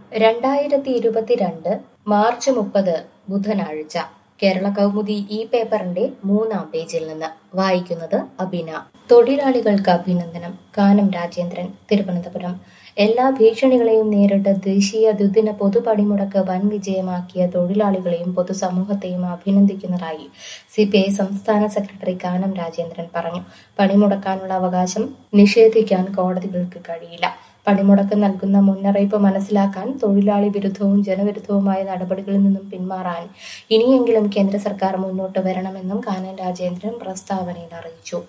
രണ്ടായിരത്തി ഇരുപത്തിരണ്ട് മാർച്ച് മുപ്പത് ബുധനാഴ്ച കേരള കൗമുദി ഈ പേപ്പറിന്റെ മൂന്നാം പേജിൽ നിന്ന് വായിക്കുന്നത് അബിന തൊഴിലാളികൾക്ക് അഭിനന്ദനം കാനം രാജേന്ദ്രൻ തിരുവനന്തപുരം എല്ലാ ഭീഷണികളെയും നേരിട്ട് ദേശീയ ദ്വിദിന പൊതുപണിമുടക്ക് വൻ വിജയമാക്കിയ തൊഴിലാളികളെയും പൊതുസമൂഹത്തെയും അഭിനന്ദിക്കുന്നതായി സി പി ഐ സംസ്ഥാന സെക്രട്ടറി കാനം രാജേന്ദ്രൻ പറഞ്ഞു പണിമുടക്കാനുള്ള അവകാശം നിഷേധിക്കാൻ കോടതികൾക്ക് കഴിയില്ല പണിമുടക്ക് നൽകുന്ന മുന്നറിയിപ്പ് മനസ്സിലാക്കാൻ തൊഴിലാളി വിരുദ്ധവും ജനവിരുദ്ധവുമായ നടപടികളിൽ നിന്നും പിന്മാറാൻ ഇനിയെങ്കിലും കേന്ദ്ര സർക്കാർ മുന്നോട്ട് വരണമെന്നും കാനം രാജേന്ദ്രൻ പ്രസ്താവനയിൽ അറിയിച്ചു